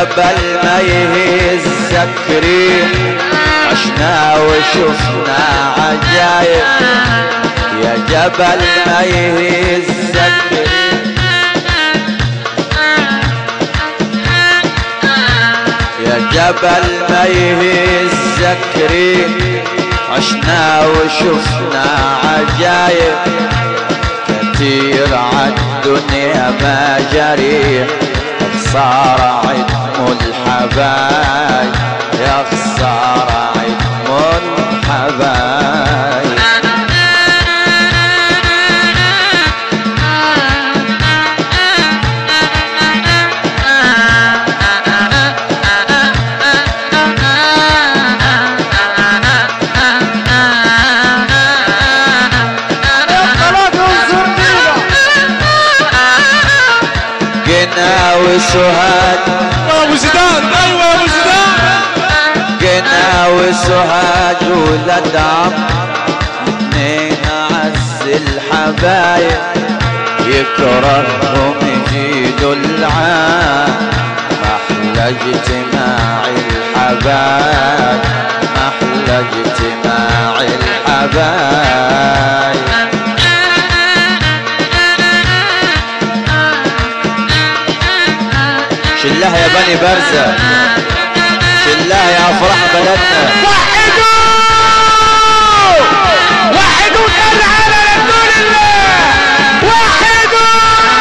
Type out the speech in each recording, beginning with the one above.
جبل ما يهزك ريح عشنا وشفنا عجايب يا جبل ما يهزك ريح يا جبل ما يهزك ريح عشنا وشفنا عجايب كتير عالدنيا ما جريح خسارة عدم الحبايب يا خسارة عدم الحبايب جنا وسهاد ابو زيدان ايوه ابو زيدان جنا وسهاد ولاد عم اتنين عز الحبايب يكرههم يجيدوا العام محلى اجتماع الحبايب محلى اجتماع الحبايب شلها يا بني برزة شلها يا افراح بلدنا وحدوا وحدوا تعالى لرسول الله وحدوا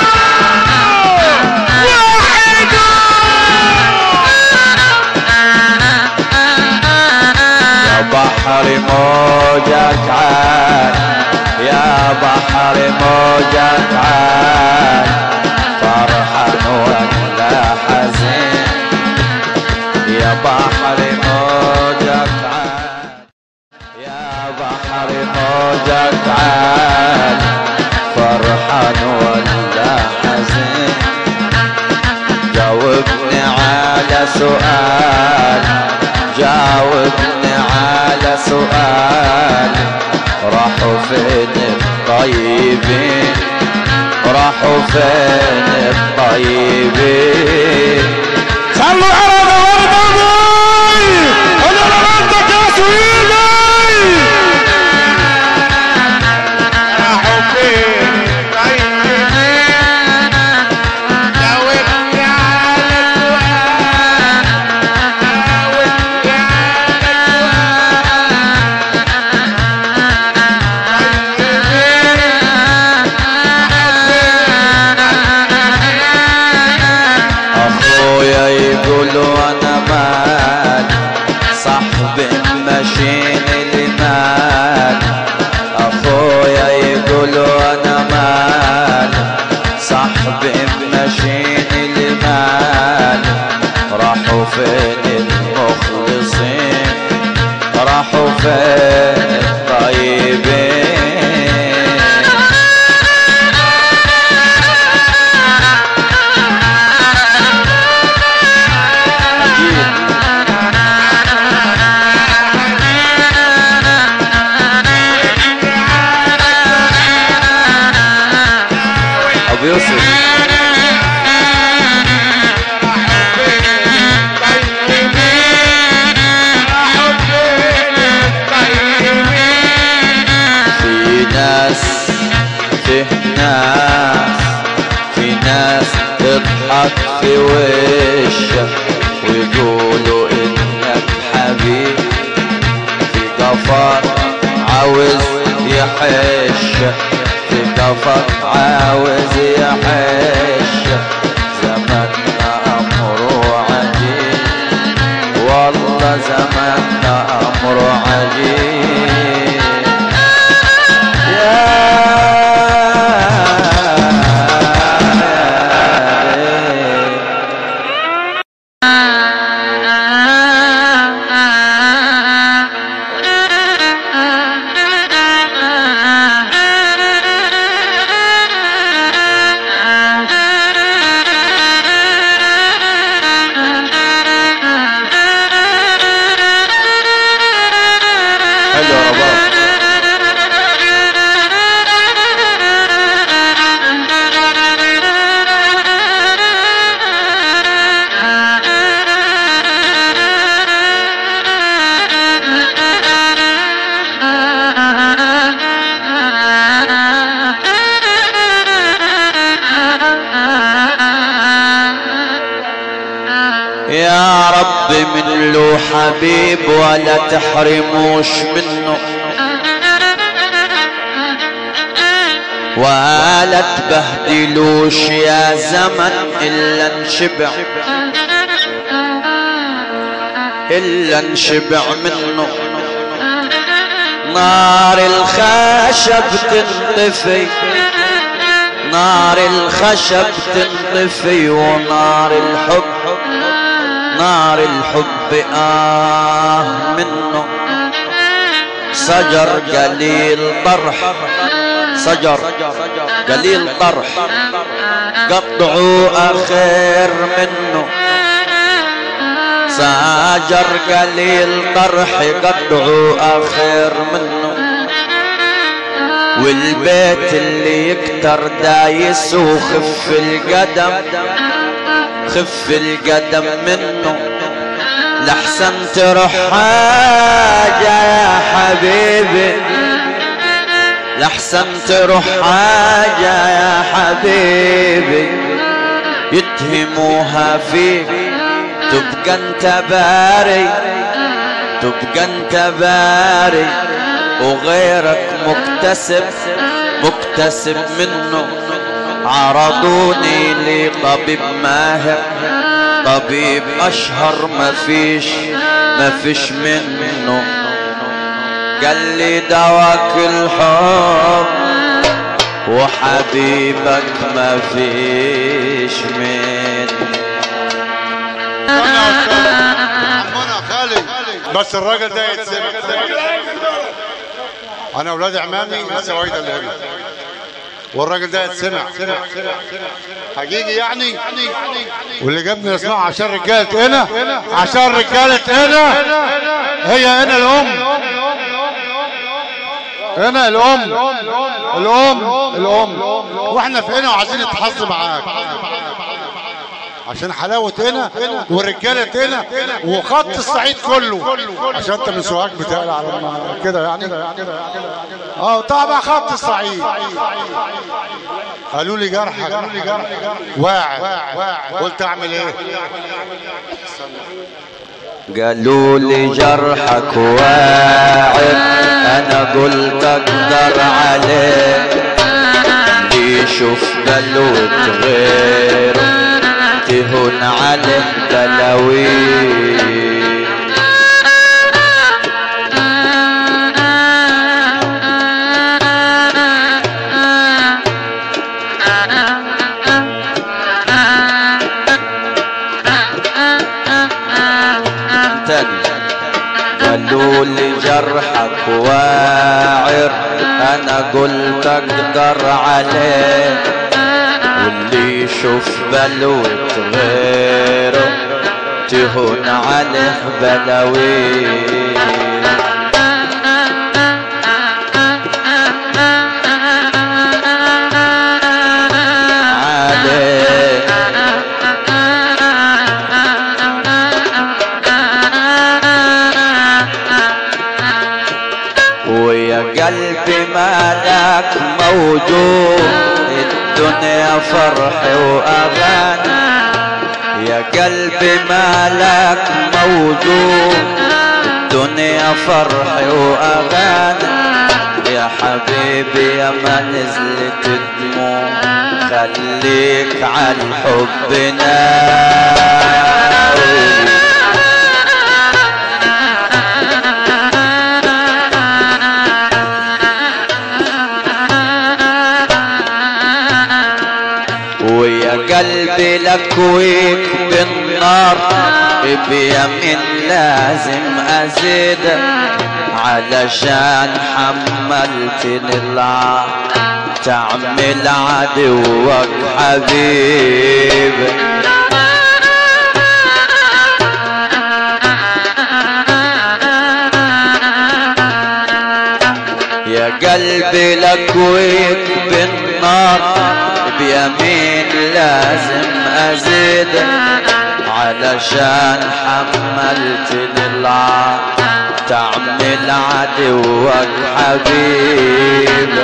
يا بحر موجك عال يا بحر موجك عال فرحان ولا حزين يا بحر موجك عال يا بحر موجك عال فرحان ولا حزين جاوبني على سؤال جاوبني على سؤال راحوا فين الطيبين راحوا فين الطيبين صلوا على نور النبي انا لمنتك يا سويدي يا حبي جاوبني على السؤال جاوبني على اخويا يقولوا انا مال صاحبي ماشيين المال اخويا يقولوا انا مال صاحبي ماشيين المال راحوا فين المخلصين راحوا فين الطيبين ابو يوسف في ناس في ناس في ناس تضحك في وشك ويقولوا انك حبيب في قفر عاوز يحش في قفر عاوز يحش زماننا امره عجيب والله زماننا امره عجيب يا Thank you. له حبيب ولا تحرموش منه ولا تبهدلوش يا زمن الا انشبع الا انشبع منه نار الخشب تنطفي نار الخشب تنطفي ونار الحب نار الحب آه منه شجر قليل طرح شجر قليل طرح قطعوا أخير منه شجر قليل طرح قطعوا أخير منه والبيت اللي يكتر دايس وخف القدم خف القدم منه لحسن تروح حاجة يا حبيبي لحسن تروح حاجة يا حبيبي يتهموها فيك تبقى انت باري تبقى انت باري وغيرك مكتسب مكتسب منه عرضوني لطبيب ماهر طبيب اشهر ما فيش ما فيش منه قال لي دواك الحب وحبيبك ما فيش منه عمنا خالد بس الراجل ده يتسمع انا اولاد عمامي ناس وايده اللي هنا والراجل ده يتسمع حقيقي يعني واللي جابني اسمعه عشان رجاله هنا عشان رجاله هنا هي هنا الام هنا الام الام الام واحنا في هنا وعايزين نتحظ معاك عشان حلاوة هنا ورجالة هنا وخط الصعيد كله عشان انت من سوهاج بتقل على ما- كده يعني اه طبعا خط الصعيد قالوا لي جرحك واعد قلت اعمل ايه قالوا لي جرحك واعر انا قلت اقدر عليه اللي يشوف بلوت غيره تهون عليه بلاوي تاني قالوا لي جرحك واعر انا قلت اقدر عليه واللي يشوف بلوت غيره تهون عليه بلاوي عليه ويا قلبي مالك موجود الدنيا فرح واغاني يا قلبي مالك موجود الدنيا فرح واغاني يا حبيبي يا ما نزلت الدموع خليك على الحب ناوي ويا قلبي لكويك بالنار بيمين لازم ازيد علشان حملتني العار تعمل عدوك حبيب يا قلبي لكويك بالنار بيمين لازم ازيد علشان حملتني العار تعمل عدوك حبيب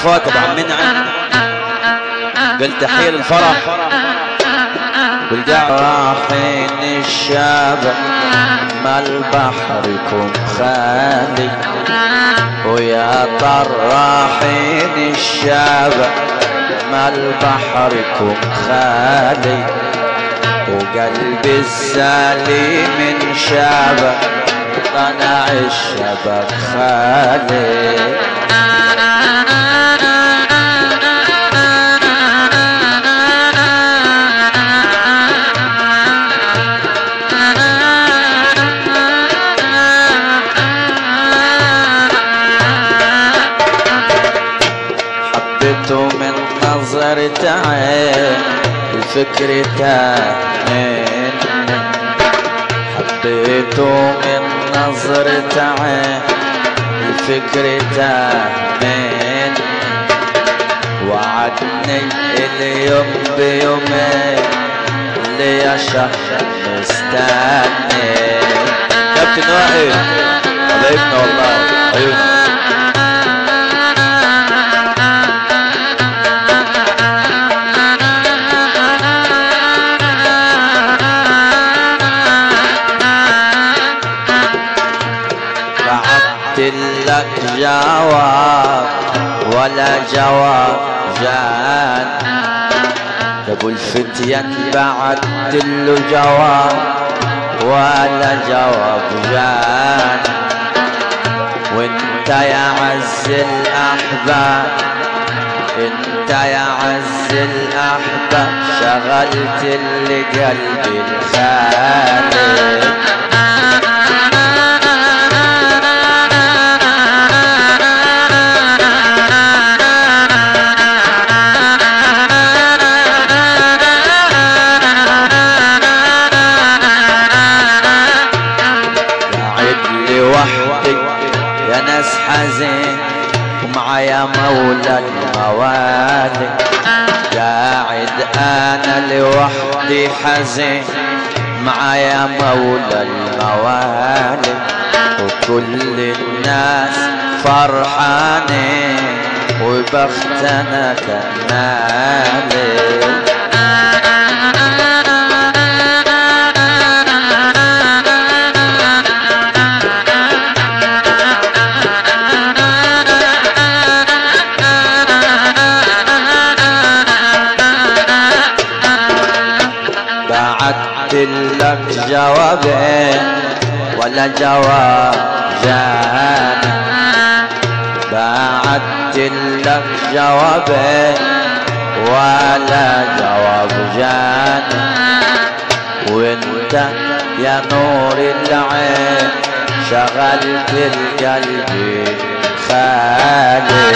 فؤاد ابو عم منعم قلت تحيه للفرح والقاع راحين الشابع ما البحركم خالي ويا طراحين الشابع ما البحركم خالي وقلبي السليم انشابع طلع الشبك خالي حبيته من نظرة عين الفكر تاني حبيته من نظرة عين الفكر تامين وعدني اليوم بيومين اللي يا شهر مستني كابتن وائل حبايبنا والله عيوني بعت لك جواب ولا جواب جان ابو الفتيان بعت له جواب ولا جواب جان وانت يا عز الاحباب انت يا عز الاحباب شغلت اللي قلبي الخالق قاعد لوحدي يا ناس حزين ومعايا مولى الموالي قاعد انا لوحدي حزين معايا مولى الموالي وكل الناس فرحانين وبختنا كمالي بعت لك جوابين ولا جواب جاني بعت لك جوابين ولا جواب جاني وانت يا نور العين شغلت القلب خالي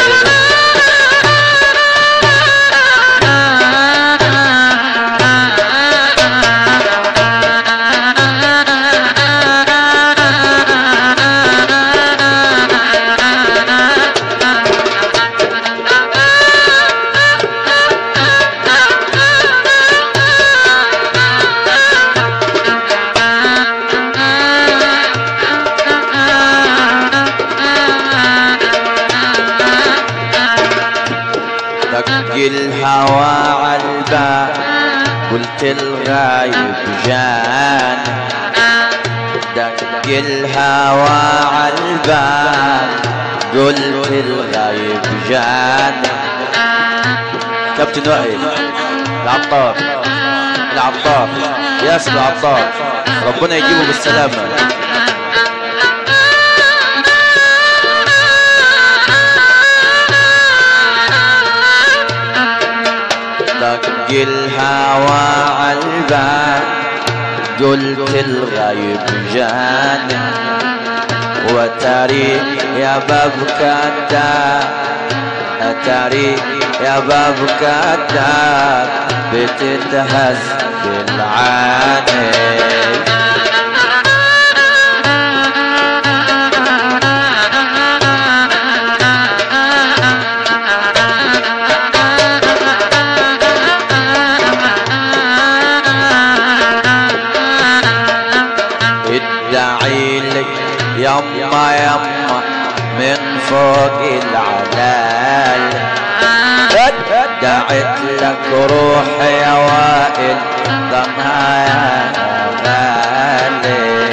دق الهوى عالباب قلت الغايب جاني دق الهوى عالباب قلت الغايب جاني كابتن وائل العطار العطار ياسر العطار ربنا يجيبه بالسلامه دق الهوى عالباب قلت الغيب جاني وتاريخ يا باب كذاب اتاري يا باب كذاب بتتهز بالعاني ادعي لي يما يما من فوق العلال دعت لك روحي يا وائل ضمها يا غالي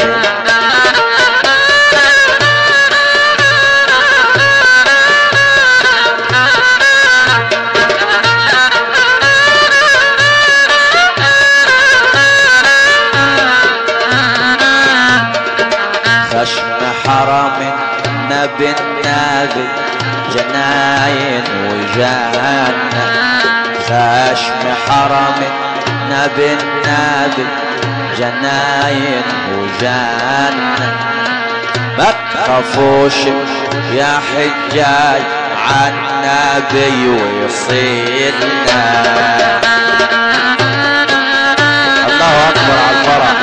خشم حرم نبي النبي جناين وجنة خشم حرم نبي النبي جناين وجنة ما تخافوش يا حجاج عن نبي ويصيلنا الله اكبر على الفرح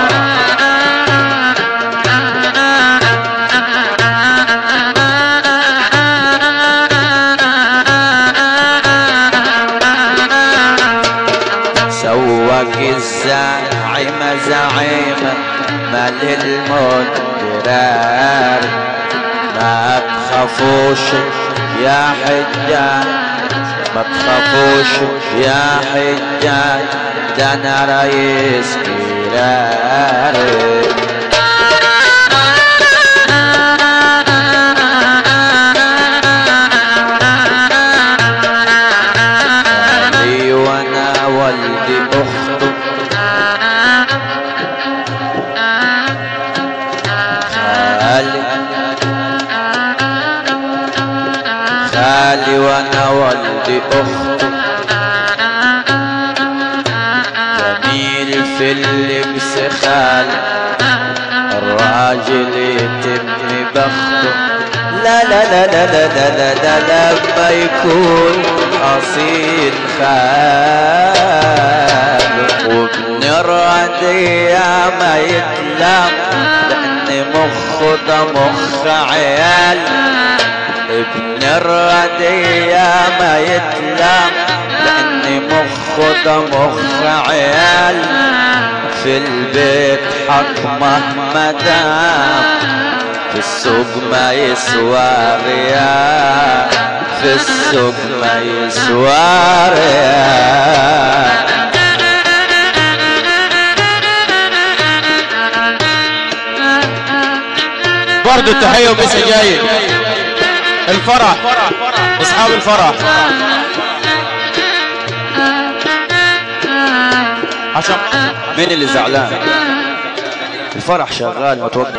سوق الزعيمة زعيمة مال المدرار ما تخافوش يا حجاج ما تخافوش يا حجاج ده انا رئيس كراري لي وانا والدي اخته خالي خالي وانا والدي اخته جميل في اللبس خالي الراجل يتم بخته لا لا لا لا لا لا لا لا لما يكون أصيل خال وابن الردية ما يتلم لأن مخه ده مخ عيال ابن الردية ما يتلم لأن مخه ده مخ عيال في البيت حكمه مدام في السوق ما يسوى ريال في السوق ما يسوى ريال برضو التحية ومسا جاي الفرح اصحاب الفرح عشان مين اللي زعلان الفرح شغال ما توقف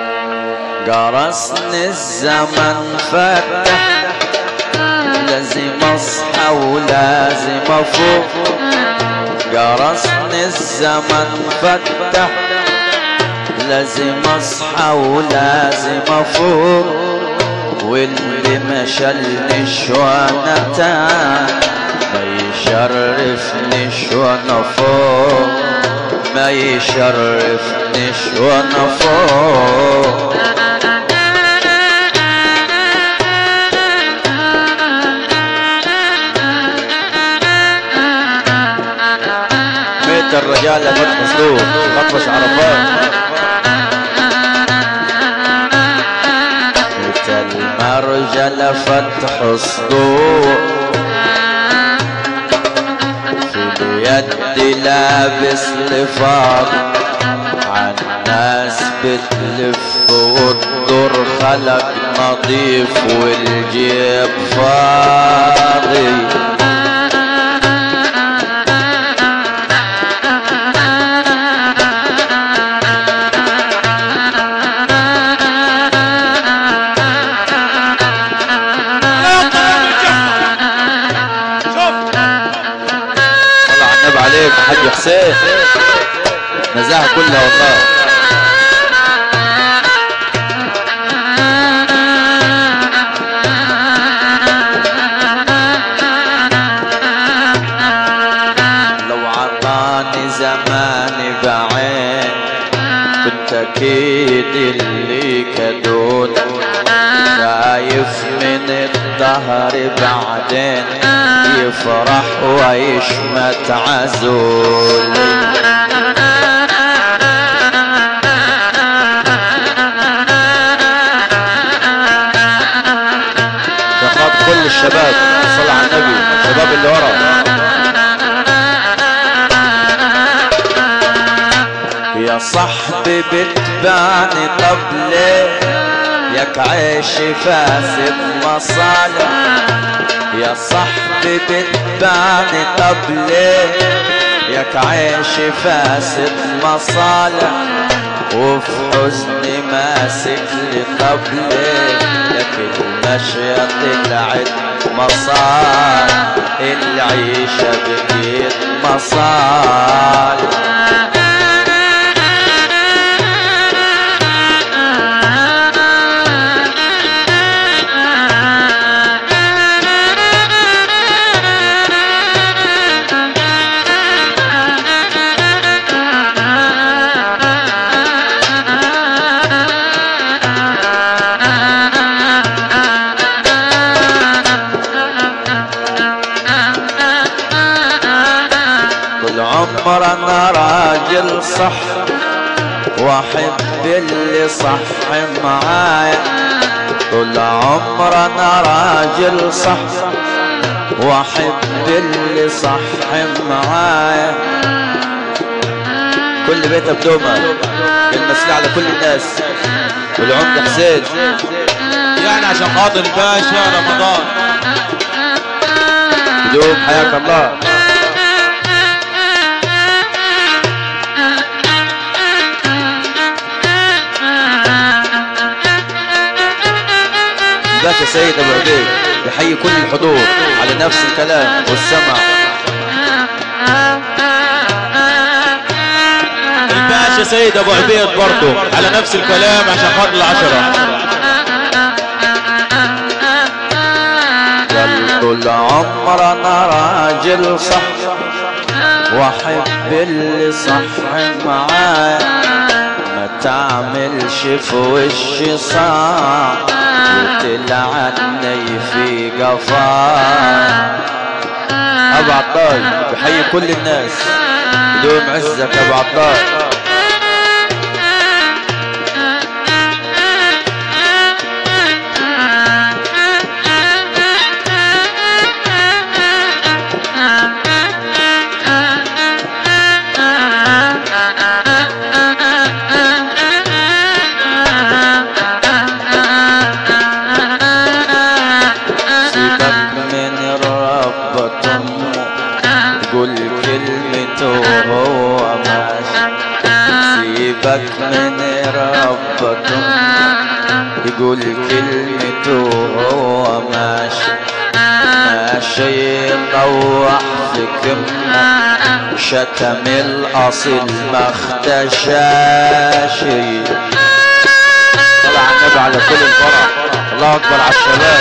قرصني الزمن فتح لازم اصحى ولازم افوق قرصني الزمن فتح لازم اصحى ولازم افوق واللي ما شلنيش وانا تاه ما يشرفنيش وانا فوق ما يشرفنيش وانا فوق بيت الرجال فتح صدور مطرش عرفات بيت المرجل فتح صدور في اليد لابس لفاظ عالناس بتلف والدور خلق نظيف والجيب فاضي الله على النبي عليك يا حاج حسين نزاهة كلها والله لو عطاني زماني بعين كنت اكيد اللي كدود خايف من الدهر بعدين يفرح ويشمت عزول بتبعني طب ليه ياك عيش فاسد مصالح يا صاحبي بتبعني طب ليه ياك عيش فاسد مصالح وفي حزني ماسك لي طب ليه لكن المشية طلعت مصالح العيشة بقيت مصالح طول عمر انا راجل صح واحب اللي صح معايا طول عمر انا راجل صح واحب اللي صح معايا كل بيت بدومة المسؤول على كل الناس والعمد حسين يعني عشان خاطر الباشا رمضان بدوم حياك الله الباشا سيد ابو عبيد يحيي كل الحضور على نفس الكلام والسمع الباشا سيد ابو عبيد برضه على نفس الكلام عشان خاطر العشرة قال طول عمر انا راجل صح واحب اللي صح معايا ما تعملش في وشي صح وتلعني في قفاي ابو عطاي بحيي كل الناس بدوم عزك ابو عطاي سيبك من ربك امه قول كلمته وهو ماشي سيبك من ربك امه يقول كلمته وهو ماشي ماشي يطوح في كمه شتم الاصل ما اختشاشي طلع النبي على كل الفرح الله اكبر على الشباب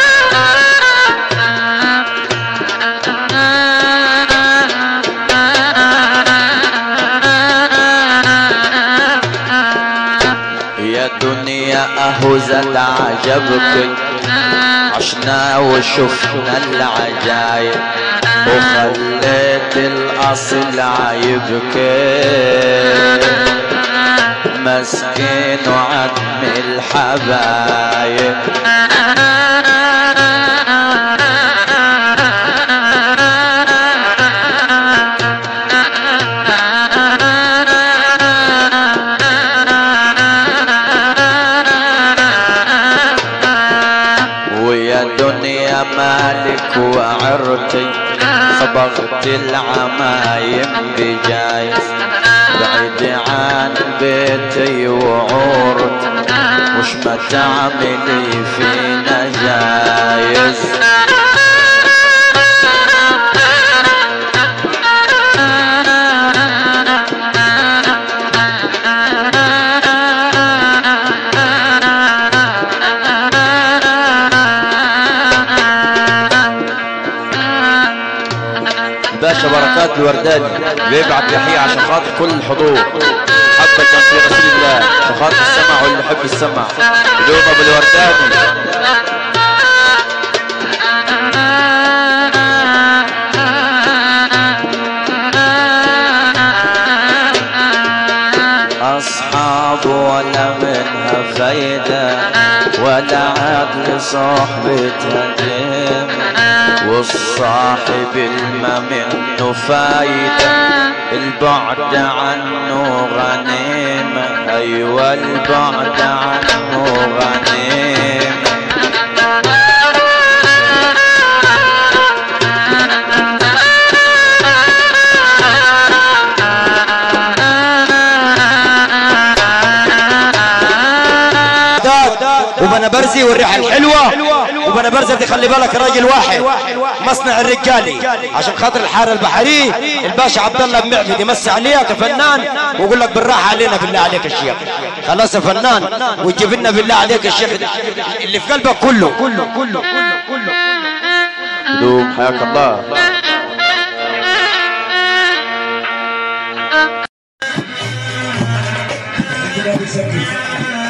يا دنيا اهو زاد عجبك عشنا وشفنا العجايب وخليت الاصل عيبك مسكين وعدم الحبايب ويا دنيا مالك وعرتي صبغت العمايم بجايز بعيد عن بيتي وعورتي وش ما تعملي فينا جايز باشا بركات الورداني بيبعت تحية عشان خاطر كل الحضور حتى كان في رسول الله عشان خاطر السمع واللي يحب السمع بدون ابو الورداني أصحاب ولا منها فايدة ولا عقل صحبتها جيم والصاحب الما منه فايدة البعد عنه غنيمة أيوة البعد عنه غنيم وبنا برزي والريحه الحلوه وبنا برزي بدي خلي بالك راجل واحد مصنع الرجالي عشان خاطر الحاره البحريه الباشا عبد الله بن معبد يمسي عليها كفنان ويقول لك بالراحه علينا بالله عليك الشيخ خلاص يا فنان وتجيب لنا بالله عليك الشيخ اللي في قلبك كله كله كله كله كله دوم حياك الله كده بيسجل